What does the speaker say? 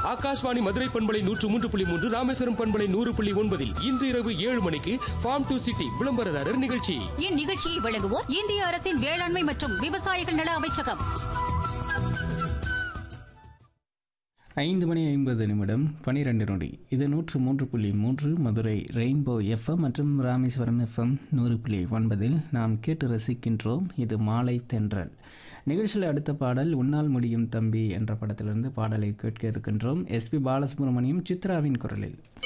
ஆகாஷ்வாணி மதுரை பண்பலை நூற்று மூன்று புள்ளி மூன்று ராமேஸ்வரம் பண்பலை நூறு புள்ளி ஒன்பதில் இன்று இரவு ஏழு மணிக்கு ஃபார்ம் டு சிட்டி விளம்பரதாரர் நிகழ்ச்சி இந்நிகழ்ச்சியை வழங்குவோர் இந்திய அரசின் வேளாண்மை மற்றும் விவசாயிகள் நல அமைச்சகம் ஐந்து மணி ஐம்பது நிமிடம் பனிரெண்டு நொடி இது நூற்று மூன்று புள்ளி மூன்று மதுரை ரெயின்போ எஃப்எம் மற்றும் ராமேஸ்வரம் எஃப்எம் நூறு புள்ளி ஒன்பதில் நாம் கேட்டு ரசிக்கின்றோம் இது மாலை தென்றல் நிகழ்ச்சியில் அடுத்த பாடல் உன்னால் முடியும் தம்பி என்ற படத்திலிருந்து பாடலை கேட்க இருக்கின்றோம் எஸ்பி பாலசுப்ரமணியம் சித்ராவின் குரலில்